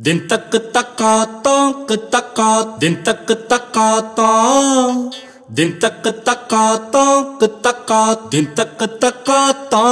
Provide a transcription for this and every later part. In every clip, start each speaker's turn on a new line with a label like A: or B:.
A: Din tak takata, takata, din tak takata. Din tak takata, takata, din tak takata.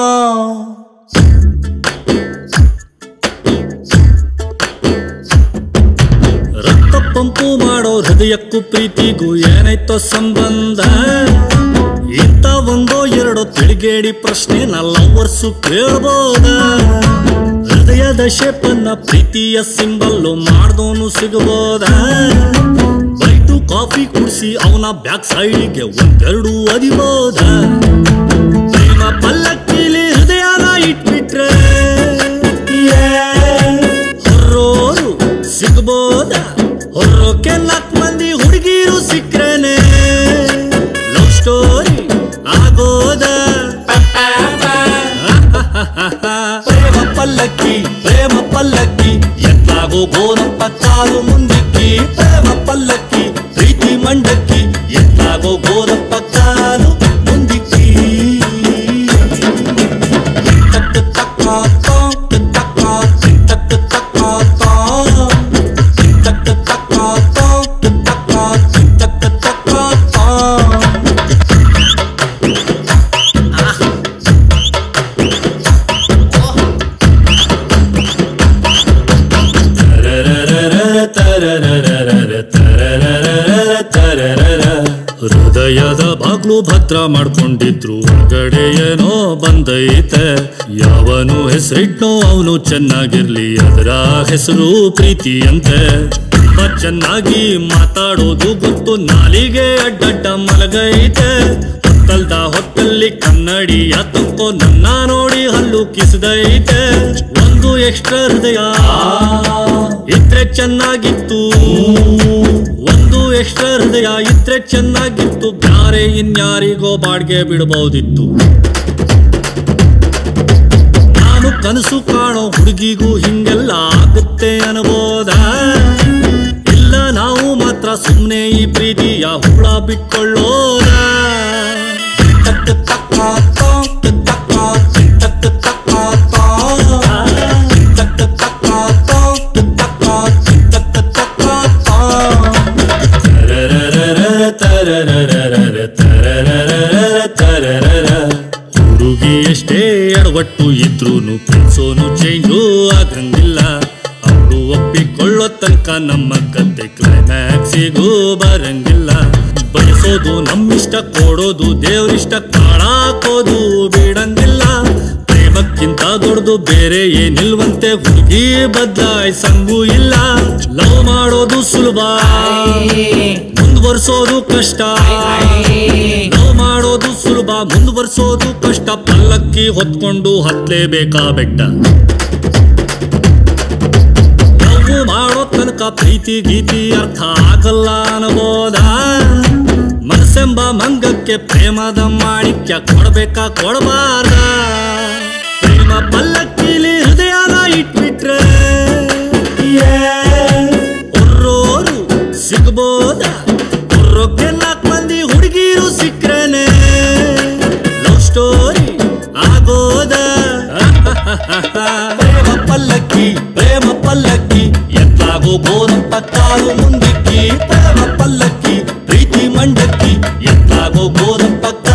A: ರಕ್ತ pump ಮಾಡೋ ಹೃದಯಕ್ಕೂ ಪ್ರೀತಿಗೂ ಏನೈತೋ ಸಂಬಂಧ ಇಂಥ ಒಂದೋ ಎರಡೋ ತಿಳಿಗೇಡಿ ಪ್ರಶ್ನೆ ಲವರ್ಸು ಕೇಳ್ಬೋದ ಹೃದಯದ ಶೇಪನ್ನ ಪ್ರೀತಿಯ ಸಿಂಬಲ್ಲು ಮಾಡ್ದೋನು ಸಿಗಬೋದ ಬೈಟು ಕಾಫಿ ಕುಡಿಸಿ ಅವನ ಬ್ಯಾಕ್ ಸೈಡ್ಗೆ ಒಂದೆರಡು ಅದಿಬೋದ ಪ್ರೇಮ ಪಲ್ಲಕ್ಕಿಲಿ ಹೃದಯನ ಇಟ್ಬಿಟ್ರೆ ಹೊರ್ರೋರು ಸಿಗ್ಬೋದ ಹೊರ್ರೋಕೆ ನಾಲ್ಕು ಮಂದಿ ಹುಡುಗಿರು ಸಿಕ್ರೇನೆ ಲವ್ ಸ್ಟೋರಿ ಆಗೋದ ಪ್ರೇಮ ಪಲ್ಲಕ್ಕಿ ಪ್ರೇಮ ಪಲ್ಲಕ್ಕಿ ಎತ್ತಾಗೋ ಗೋರಪ್ಪ ಕಾಲು ಮುಂದಕ್ಕಿ ಪ್ರೇಮ ಪಲ್ಲಕ್ಕಿ ಪ್ರೀತಿ ಮಂಡಕ್ಕಿ ಎತ್ತಾಗೋ ಗೋರಪ್ಪ ಕಾಲು ಮುಂದಕ್ಕಿ ತಕ್ಕ ತಕ್ಕ ತಾಕ್ ತಕ್ಕ ತಕ್ಕ ತಕ್ಕ ತಾ. ತಕ್ಕ ತಕ್ಕ ತಾಕ್ ತಕ್ಕ ತಕ್ಕ ತಕ್ಕ ತಾ. ಹೃದಯದ ಬಾಗ್ಲು ಭದ್ರ ಮಾಡ್ಕೊಂಡಿದ್ರು ಒಳಗಡೆ ಏನೋ ಬಂದೈತೆ ಯಾವನು ಹೆಸರಿಟ್ನೋ ಅವನು ಚೆನ್ನಾಗಿರ್ಲಿ ಅದರ ಹೆಸರು ಪ್ರೀತಿ ಅಂತೆ ತುಂಬಾ ಚೆನ್ನಾಗಿ ಮಾತಾಡೋದು ಗೊತ್ತು ನಾಲಿಗೆ ಅಡ್ಡಡ್ಡ ಮಲಗೈತೆ ಹೊತ್ತಲ್ದ ಹೊತ್ತಲ್ಲಿ ಕನ್ನಡಿಯ ತಕ್ಕೋ ನನ್ನ ನೋಡಿ ಹಲ್ಲು ಕಿಸದೈತೆ ಒಂದು ಎಕ್ಸ್ಟ್ರಾ ಹೃದಯ ಇದ್ರೆ ಚೆನ್ನಾಗಿತ್ತು ಒಂದು ಎಕ್ಸ್ಟ್ರಾ ಹೃದಯ ಇದ್ರೆ ಚೆನ್ನಾಗಿತ್ತು ಬ್ಯಾರೆ ಇನ್ಯಾರಿಗೋ ಬಾಡ್ಗೆ ಬಿಡಬಹುದಿತ್ತು ನಾನು ಕನಸು ಕಾಣೋ ಹುಡುಗಿಗೂ ಹಿಂಗೆಲ್ಲ ಆಗುತ್ತೆ ಅನ್ಬೋದ ಇಲ್ಲ ನಾವು ಮಾತ್ರ ಸುಮ್ಮನೆ ಈ ಪ್ರೀತಿಯ ಹುಳ ಬಿಟ್ಕೊಳ್ಳೋದ ತಕ್ಕ ತಕ್ಕ ತಾಕ್ ತಕ್ಕ ತಕ್ಕ ತಕ್ಕ ತಾ. ತಕ್ಕ ತಕ್ಕ ತಾಕ್ ತಕ್ಕ ತಕ್ಕ ತಕ್ಕ ತಾ. ಹುಡುಗಿ ಎಷ್ಟೇ ಎಡವಟ್ಟು ಇದ್ರೂನು ಪ್ರಿನ್ಸೋನು ಚೇಂಜು ಆಗಂಗಿಲ್ಲ ಅವಳು ಒಪ್ಪಿಕೊಳ್ಳೋ ತನಕ ನಮ್ಮ ಕತೆ ಕ್ಲೈಮ್ಯಾಕ್ಸಿಗೂ ಬರಂಗಿಲ್ಲ ಬಯಸೋದು ನಮ್ಮಿಷ್ಟ ಕೊಡೋದು ದೇವ್ರಿಷ್ಟ ಕಾಳಾಕೋದು ಬಿಡಂಗಿಲ್ಲ ಪ್ರೇಮಕ್ಕಿಂತ ದೊಡ್ಡದು ಬೇರೆ ಏನಿಲ್ವಂತೆ ಹುಡುಗಿ ಬದಲಾಯಿಸಂಗೂ ಇಲ್ಲ ಲವ್ ಮಾಡೋದು ಸುಲಭ ಮುಂದುವರ್ಸೋದು ಕಷ್ಟ ಲವ್ ಮಾಡೋದು ಸುಲಭ ಮುಂದುವರ್ಸೋದು ಕಷ್ಟ ಪಲ್ಲಕ್ಕಿ ಹೊತ್ಕೊಂಡು ಹತ್ಲೇಬೇಕಾ ಬೆಟ್ಟ ಲವ್ ಮಾಡೋ ತನಕ ಪ್ರೀತಿ ಗೀತಿ ಅರ್ಥ ಆಗಲ್ಲ ಅನ್ಬೋದ ಮನಸ್ಸೆಂಬ ಮಂಗಕ್ಕೆ ಪ್ರೇಮದ ಮಾಣಿಕ್ಯ ಕೊಡ್ಬೇಕಾ ಕೊಡಬಾರ್ದ ಪ್ರೇಮ ಪಲ್ಲಕ್ಕಿಲಿ ಹೃದಯನ ಇಟ್ಬಿಟ್ರೆ ಒರ್ರೋರು ಸಿಗ್ಬೋದ ಒರ್ರೋಕೆ ನಾಲ್ಕು ಮಂದಿ ಹುಡುಗಿರು ಸಿಕ್ರೇನೆ ಲವ್ ಸ್ಟೋರಿ ಆಗೋದ ಪ್ರೇಮ ಪಲ್ಲಕ್ಕಿ ಪ್ರೇಮ ಪಲ್ಲಕ್ಕಿ ಎತ್ತಾಗೋ ಗೋರಪ್ಪ ಕಾಲು ಮುಂದಕ್ಕಿ ಪ್ರೇಮ ಪಲ್ಲಕ್ಕಿ ಪ್ರೀತಿ ಮಂಡಕ್ಕಿ ಎತ್ತಾಗೋ ಗೋರಪ್ಪ